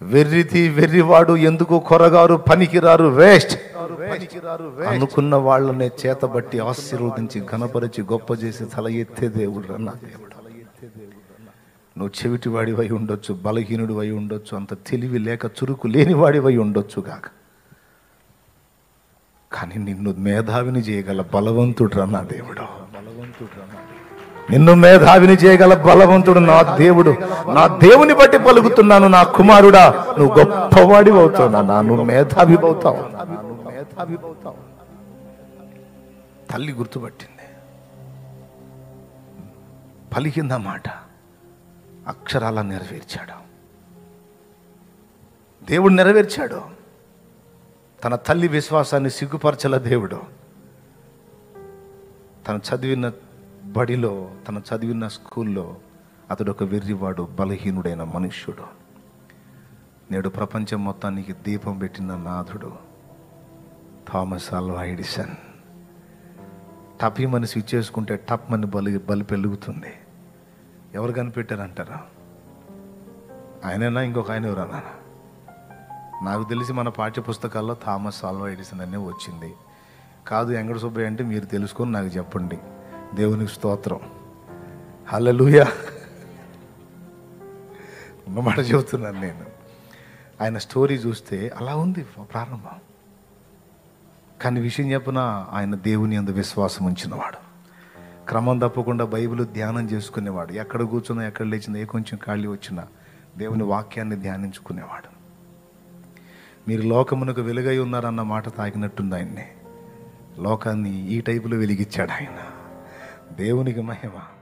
వెర్రితి వెర్రివాడు ఎందుకు కొరగారు పనికిరారు వేస్ట్ అనుకున్న వాళ్ళనే చేతబట్టి ఆశీర్వదించి ఘనపరిచి గొప్ప చేసి తల ఎత్తే దేవుడు రా నా దేవుడు నువ్వు చెవిటి వాడివై ఉండొచ్చు బలహీనుడు అయి ఉండొచ్చు అంత తెలివి లేక చురుకు లేని వాడివై ఉండొచ్చు కాక కానీ నిన్ను మేధావిని చేయగల బలవంతుడు రా నా దేవుడు నిన్ను మేధావిని చేయగల బలవంతుడు నా దేవుడు నా దేవుని బట్టి పలుకుతున్నాను నా కుమారుడా నువ్వు గొప్పవాడి అవుతావు నా నువ్వు మేధావి అవుతావు మేధావి అవుతావు తల్లి గుర్తుపట్టింది పలికిందా మాట అక్షరాల నెరవేర్చాడు దేవుడు నెరవేర్చాడు తన తల్లి విశ్వాసాన్ని సిగ్గుపరచల దేవుడు తను చదివిన బడిలో తను చదివిన స్కూల్లో అతడు ఒక వెర్రివాడు బలహీనుడైన మనుష్యుడు నేడు ప్రపంచం మొత్తానికి దీపం పెట్టిన నాథుడు థామస్ ఆల్వా ఎడిసన్ టపీ మని స్విచ్ చేసుకుంటే టప్ మని బలి బలి పెరుగుతుంది ఎవరు కనిపెట్టారంటారా ఆయనైనా ఇంకొక ఆయన ఎవరన్నా నాకు తెలిసి మన పాఠ్య పుస్తకాల్లో థామస్ ఆల్వా ఎడిసన్ అనే వచ్చింది కాదు వెంకట సుబ్బయ్య అంటే మీరు తెలుసుకొని నాకు చెప్పండి దేవునికి స్తోత్రం హల్లెలూయా ఉన్నమాట చెబుతున్నాను నేను ఆయన స్టోరీ చూస్తే అలా ఉంది ప్రారంభం కానీ విషయం చెప్పిన ఆయన దేవుని అందు విశ్వాసం ఉంచినవాడు క్రమం తప్పకుండా బైబిల్ ధ్యానం చేసుకునేవాడు ఎక్కడ కూర్చున్నా ఎక్కడ లేచినా ఏ కొంచెం ఖాళీ వచ్చినా దేవుని వాక్యాన్ని ధ్యానించుకునేవాడు మీరు లోకమునకు వెలుగై ఉన్నారన్న మాట తాకినట్టుంది ఆయన్ని లోకాన్ని ఈ టైపులో వెలిగించాడు ఆయన దేవునికి మహిమ